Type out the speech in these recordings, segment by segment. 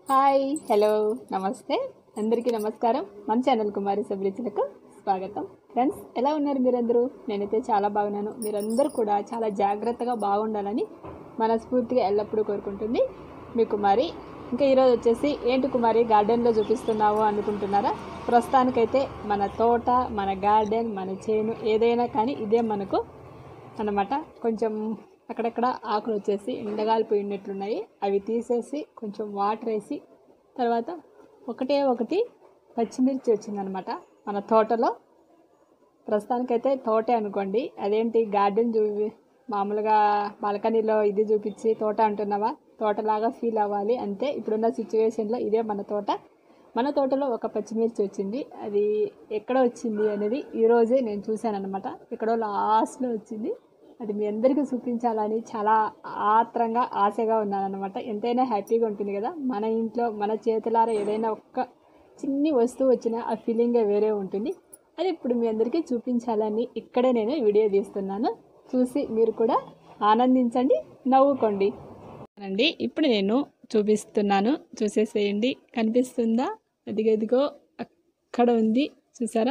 hi hello నమస్తే అందరికీ నమస్కారం మన ఛానల్ కుమారి సబ్రిచులకు స్వాగతం ఫ్రెండ్స్ ఎలా ఉన్నారు మీరందరూ నేనైతే చాలా బాగున్నాను మీరందరూ కూడా చాలా జాగ్రత్తగా బాగుండాలని మనస్ఫూర్తిగా ఎల్లప్పుడూ కోరుకుంటుంది మీ కుమారి ఇంకా ఈరోజు వచ్చేసి ఏంటి కుమారి గార్డెన్లో చూపిస్తున్నావు అనుకుంటున్నారా ప్రస్తుతానికైతే మన తోట మన గార్డెన్ మన చేను ఏదైనా కానీ ఇదే మనకు అన్నమాట కొంచెం అక్కడక్కడ ఆకులు వచ్చేసి ఎండగాలిపోయి ఉన్నట్లున్నాయి అవి తీసేసి కొంచెం వాటర్ వేసి తర్వాత ఒకటే ఒకటి పచ్చిమిర్చి వచ్చిందనమాట మన తోటలో ప్రస్తుతానికైతే తోటే అనుకోండి అదేంటి గార్డెన్ చూపి మామూలుగా బాల్కనీలో ఇది చూపించి తోట అంటున్నావా తోటలాగా ఫీల్ అవ్వాలి అంతే ఇప్పుడున్న సిచ్యువేషన్లో ఇదే మన తోట మన తోటలో ఒక పచ్చిమిర్చి వచ్చింది అది ఎక్కడ వచ్చింది అనేది ఈరోజే నేను చూశాను అనమాట ఎక్కడో లాస్ట్లో వచ్చింది అది మీ అందరికీ చూపించాలని చాలా ఆత్రంగా ఆశగా ఉన్నానన్నమాట ఎంతైనా హ్యాపీగా ఉంటుంది కదా మన ఇంట్లో మన చేతులారా ఏదైనా ఒక్క చిన్ని వస్తువు వచ్చినా ఆ ఫీలింగే వేరే ఉంటుంది అది ఇప్పుడు మీ అందరికీ చూపించాలని ఇక్కడే నేను వీడియో తీస్తున్నాను చూసి మీరు కూడా ఆనందించండి నవ్వుకోండి అండి ఇప్పుడు నేను చూపిస్తున్నాను చూసేసేయండి కనిపిస్తుందా అదిగదిగో అక్కడ ఉంది చూసారా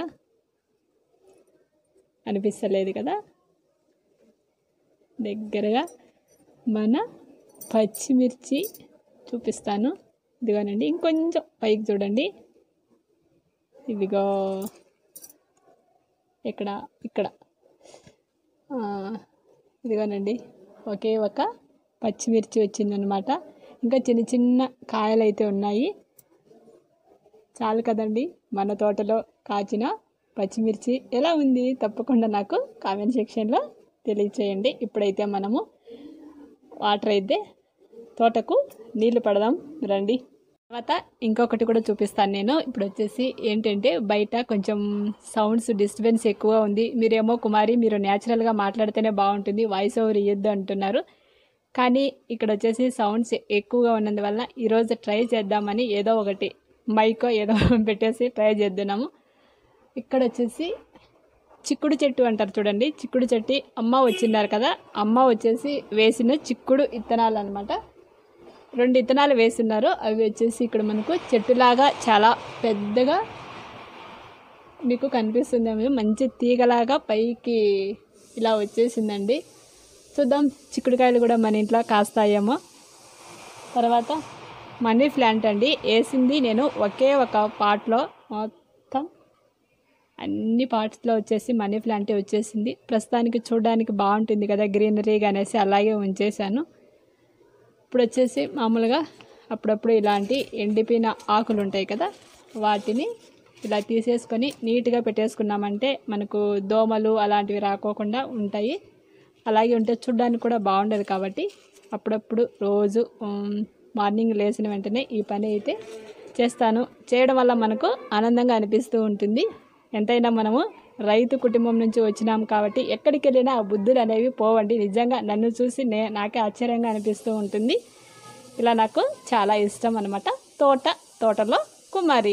అనిపిస్తలేదు కదా దగ్గరగా మన పచ్చిమిర్చి చూపిస్తాను ఇదిగోనండి ఇంకొంచెం పైకి చూడండి ఇదిగో ఇక్కడ ఇక్కడ ఆ, ఇదిగోనండి ఒకే ఒక పచ్చిమిర్చి వచ్చిందనమాట ఇంకా చిన్న చిన్న కాయలు అయితే ఉన్నాయి చాలు కదండి మన తోటలో కాచిన పచ్చిమిర్చి ఎలా ఉంది తప్పకుండా నాకు కామెంట్ సెక్షన్లో తెలియచేయండి ఇప్పుడైతే మనము వాటర్ అయితే తోటకు నీళ్లు పడదాం రండి తర్వాత ఇంకొకటి కూడా చూపిస్తాను నేను ఇప్పుడు వచ్చేసి ఏంటంటే బయట కొంచెం సౌండ్స్ డిస్టర్బెన్స్ ఎక్కువ ఉంది మీరేమో కుమారి మీరు న్యాచురల్గా మాట్లాడితేనే బాగుంటుంది వాయిస్ ఓవర్ ఇవ్వద్దు అంటున్నారు కానీ ఇక్కడ వచ్చేసి సౌండ్స్ ఎక్కువగా ఉన్నందువల్ల ఈరోజు ట్రై చేద్దామని ఏదో ఒకటి మైకో ఏదో పెట్టేసి ట్రై చేద్దాము ఇక్కడ వచ్చేసి చిక్కుడు చెట్టు అంటారు చూడండి చిక్కుడు చెట్టు అమ్మ వచ్చిన్నారు కదా అమ్మ వచ్చేసి వేసిన చిక్కుడు ఇత్తనాలు అనమాట రెండు ఇత్తనాలు వేస్తున్నారు అవి వచ్చేసి ఇక్కడ మనకు చెట్టులాగా చాలా పెద్దగా మీకు కనిపిస్తుంది మంచి తీగలాగా పైకి ఇలా వచ్చేసిందండి చూద్దాం చిక్కుడుకాయలు కూడా మన ఇంట్లో కాస్తాయేమో తర్వాత మనీ ప్లాంట్ అండి వేసింది నేను ఒకే ఒక పాట్లో మొత్తం అన్ని పార్ట్స్లో వచ్చేసి మనీ ప్లాంటే వచ్చేసింది ప్రస్తుతానికి చూడడానికి బాగుంటుంది కదా గ్రీనరీగా అనేసి అలాగే ఉంచేసాను ఇప్పుడు వచ్చేసి మామూలుగా అప్పుడప్పుడు ఇలాంటి ఎండిపోయిన ఆకులు ఉంటాయి కదా వాటిని ఇలా తీసేసుకొని నీట్గా పెట్టేసుకున్నామంటే మనకు దోమలు అలాంటివి రాకోకుండా ఉంటాయి అలాగే ఉంటే చూడడానికి కూడా బాగుండదు కాబట్టి అప్పుడప్పుడు రోజు ఉమ్, మార్నింగ్ లేచిన వెంటనే ఈ పని అయితే చేస్తాను చేయడం వల్ల మనకు ఆనందంగా అనిపిస్తూ ఉంటుంది ఎంతైనా మనము రైతు కుటుంబం నుంచి వచ్చినాం కాబట్టి ఎక్కడికి వెళ్ళినా ఆ బుద్ధులు అనేవి పోవండి నిజంగా నన్ను చూసి నే నాకే ఆశ్చర్యంగా అనిపిస్తూ ఉంటుంది ఇలా నాకు చాలా ఇష్టం అనమాట తోట తోటలో కుమారి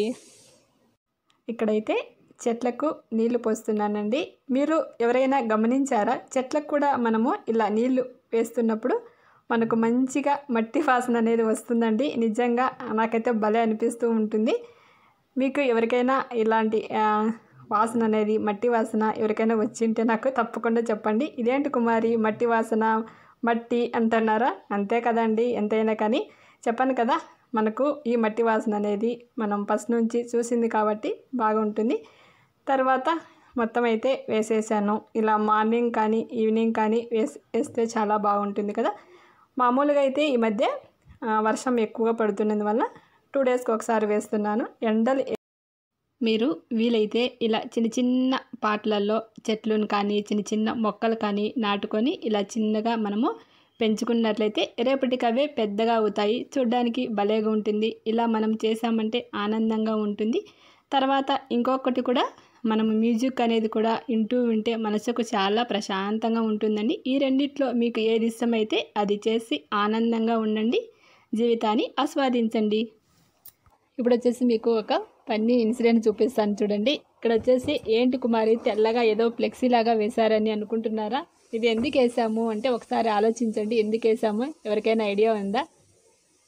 ఇక్కడైతే చెట్లకు నీళ్లు పోస్తున్నానండి మీరు ఎవరైనా గమనించారా చెట్లకు కూడా మనము ఇలా నీళ్లు వేస్తున్నప్పుడు మనకు మంచిగా మట్టి వాసన అనేది వస్తుందండి నిజంగా నాకైతే భలే అనిపిస్తూ ఉంటుంది మీకు ఎవరికైనా ఇలాంటి ఆ, వాసన అనేది మట్టి వాసన ఎవరికైనా వచ్చింటే నాకు తప్పకుండా చెప్పండి ఇదేంటి కుమారి మట్టి వాసన మట్టి అంటున్నారా అంతే కదండి ఎంతైనా కానీ చెప్పాను కదా మనకు ఈ మట్టి వాసన అనేది మనం ఫస్ట్ నుంచి చూసింది కాబట్టి బాగుంటుంది తర్వాత మొత్తం అయితే వేసేసాను ఇలా మార్నింగ్ కానీ ఈవినింగ్ కానీ వేసి వేస్తే చాలా బాగుంటుంది కదా మామూలుగా అయితే ఈ మధ్య ఆ, వర్షం ఎక్కువగా పడుతున్నందువల్ల టూ డేస్కి ఒకసారి వేస్తున్నాను ఎండలు మీరు వీలైతే ఇలా చిన్న చిన్న పాట్లలో చెట్లను కానీ చిన్న చిన్న మొక్కలు కానీ నాటుకొని ఇలా చిన్నగా మనము పెంచుకున్నట్లయితే రేపటికి అవే పెద్దగా అవుతాయి చూడడానికి భలేగా ఉంటుంది ఇలా మనం చేసామంటే ఆనందంగా ఉంటుంది తర్వాత ఇంకొకటి కూడా మనం మ్యూజిక్ అనేది కూడా వింటూ ఉంటే మనసుకు చాలా ప్రశాంతంగా ఉంటుందండి ఈ రెండిట్లో మీకు ఏది ఇష్టమైతే అది చేసి ఆనందంగా ఉండండి జీవితాన్ని ఆస్వాదించండి ఇప్పుడు వచ్చేసి మీకు ఒక ఫన్నీ ఇన్సిడెంట్ చూపిస్తాను చూడండి ఇక్కడ వచ్చేసి ఏంటి కుమారి తెల్లగా ఏదో ఫ్లెక్సీ లాగా వేశారని అనుకుంటున్నారా ఇది ఎందుకు వేసాము అంటే ఒకసారి ఆలోచించండి ఎందుకు వేసాము ఎవరికైనా ఐడియా ఉందా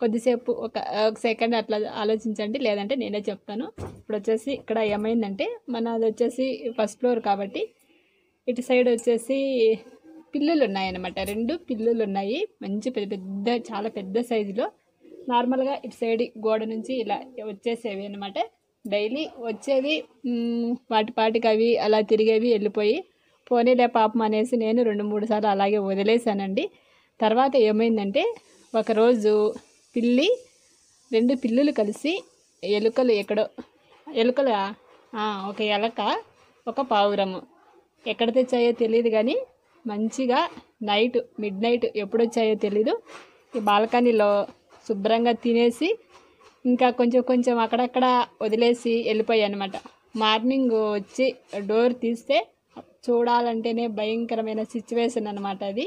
కొద్దిసేపు ఒక ఒక సెకండ్ అట్లా ఆలోచించండి లేదంటే నేనే చెప్తాను ఇప్పుడు వచ్చేసి ఇక్కడ ఏమైందంటే మనది వచ్చేసి ఫస్ట్ ఫ్లోర్ కాబట్టి ఇటు సైడ్ వచ్చేసి పిల్లులు ఉన్నాయన్నమాట రెండు పిల్లులు ఉన్నాయి మంచి పెద్ద పెద్ద చాలా పెద్ద సైజులో నార్మల్గా ఇటు సైడ్ గోడ నుంచి ఇలా వచ్చేసేవి అనమాట డైలీ వచ్చేవి మ్, వాటి పాటికి అవి అలా తిరిగేవి వెళ్ళిపోయి పోనీలే పాపం అనేసి నేను రెండు మూడు సార్లు అలాగే వదిలేశానండి తర్వాత ఏమైందంటే ఒకరోజు పిల్లి రెండు పిల్లులు కలిసి ఎలుకలు ఎక్కడో ఎలుకలు ఒక ఎలక ఒక పావురము ఎక్కడ తెచ్చాయో తెలియదు కానీ మంచిగా నైట్ మిడ్ నైట్ ఎప్పుడు వచ్చాయో తెలీదు ఈ బాల్కనీలో శుభ్రంగా తినేసి ఇంకా కొంచెం కొంచెం అక్కడక్కడ వదిలేసి వెళ్ళిపోయాయి అనమాట మార్నింగ్ వచ్చి డోర్ తీస్తే చూడాలంటేనే భయంకరమైన సిచ్యువేషన్ అనమాట అది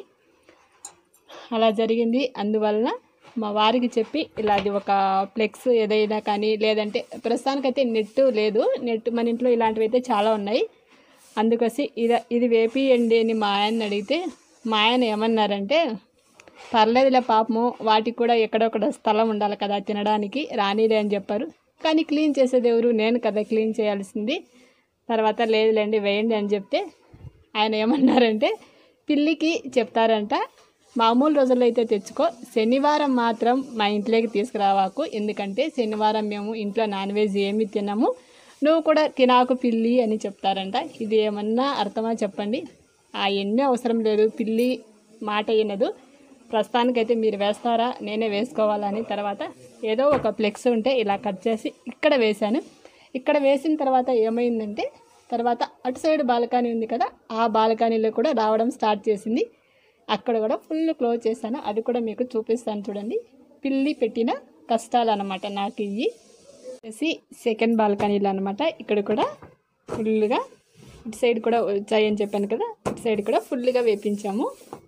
అలా జరిగింది అందువలన మా వారికి చెప్పి ఇలా అది ఒక ఫ్లెక్స్ ఏదైనా కానీ లేదంటే ప్రస్తుతానికైతే నెట్ లేదు నెట్ మన ఇంట్లో ఇలాంటివి అయితే చాలా ఉన్నాయి అందుకోసి ఇది ఇది వేపియండి అని మా ఆయన అడిగితే మా ఆయన ఏమన్నారంటే పర్లేదులే పాపము వాటికి కూడా ఎక్కడొక్కడ స్థలం ఉండాలి కదా తినడానికి రానిలే అని చెప్పారు కానీ క్లీన్ చేసేది ఎవరు నేను కదా క్లీన్ చేయాల్సింది తర్వాత లేదులేండి వేయండి అని చెప్తే ఆయన ఏమన్నారంటే పిల్లికి చెప్తారంట మామూలు రోజుల్లో అయితే తెచ్చుకో శనివారం మాత్రం మా ఇంట్లోకి తీసుకురావాకు ఎందుకంటే శనివారం మేము ఇంట్లో నాన్ వెజ్ ఏమి తినము నువ్వు కూడా తినాకు పిల్లి అని చెప్తారంట ఇది ఏమన్నా అర్థమా చెప్పండి ఆ ఎన్ని అవసరం లేదు పిల్లి మాట వినదు ప్రస్తుతానికైతే మీరు వేస్తారా నేనే వేసుకోవాలని తర్వాత ఏదో ఒక ఫ్లెక్స్ ఉంటే ఇలా కట్ చేసి ఇక్కడ వేశాను ఇక్కడ వేసిన తర్వాత ఏమైందంటే తర్వాత అటు సైడ్ బాల్కనీ ఉంది కదా ఆ బాల్కనీలో కూడా రావడం స్టార్ట్ చేసింది అక్కడ కూడా ఫుల్ క్లోజ్ చేశాను అది కూడా మీకు చూపిస్తాను చూడండి పిల్లి పెట్టిన కష్టాలు అనమాట నాకు ఇవి వచ్చేసి సెకండ్ బాల్కనీలో అనమాట ఇక్కడ కూడా ఫుల్గా ఇటు సైడ్ కూడా వచ్చాయని చెప్పాను కదా ఇటు సైడ్ కూడా ఫుల్గా వేపించాము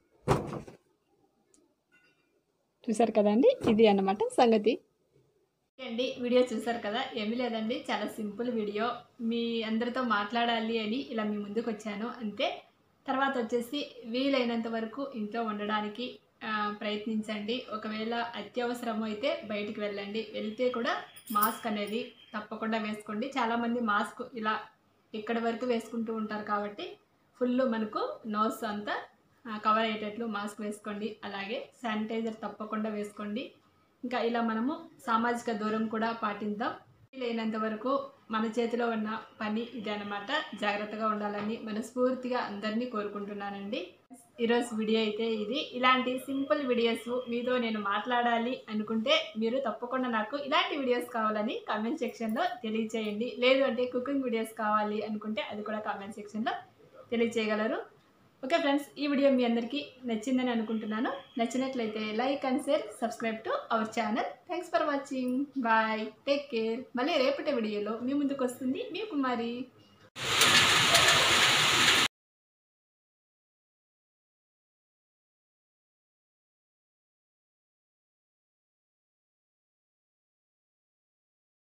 చూసారు కదండి ఇది అన్నమాట సంగతి అండి వీడియో చూసారు కదా ఏమీ లేదండి చాలా సింపుల్ వీడియో మీ అందరితో మాట్లాడాలి అని ఇలా మీ ముందుకు వచ్చాను అంతే తర్వాత వచ్చేసి వీలైనంత వరకు ఇంట్లో ఉండడానికి ఆ, ప్రయత్నించండి ఒకవేళ అత్యవసరం అయితే బయటికి వెళ్ళండి వెళ్తే కూడా మాస్క్ అనేది తప్పకుండా వేసుకోండి చాలామంది మాస్క్ ఇలా ఇక్కడ వరకు వేసుకుంటూ ఉంటారు కాబట్టి ఫుల్ మనకు నోస్ అంతా కవర్ అయ్యేటట్లు మాస్క్ వేసుకోండి అలాగే శానిటైజర్ తప్పకుండా వేసుకోండి ఇంకా ఇలా మనము సామాజిక దూరం కూడా పాటిద్దాం లేనంత వరకు మన చేతిలో ఉన్న పని ఇదే అనమాట జాగ్రత్తగా ఉండాలని మనస్ఫూర్తిగా అందరినీ కోరుకుంటున్నానండి ఈరోజు వీడియో అయితే ఇది ఇలాంటి సింపుల్ వీడియోస్ మీతో నేను మాట్లాడాలి అనుకుంటే మీరు తప్పకుండా నాకు ఇలాంటి వీడియోస్ కావాలని కామెంట్ సెక్షన్లో తెలియచేయండి లేదు అంటే కుకింగ్ వీడియోస్ కావాలి అనుకుంటే అది కూడా కామెంట్ సెక్షన్లో తెలియచేయగలరు ఓకే ఫ్రెండ్స్ ఈ వీడియో మీ అందరికీ నచ్చిందని అనుకుంటున్నాను నచ్చినట్లయితే like and share subscribe to our channel thanks for watching bye take care మళ్ళీ రేపటి వీడియోలో మీ ముందుకు వస్తుంది మీ కుమారి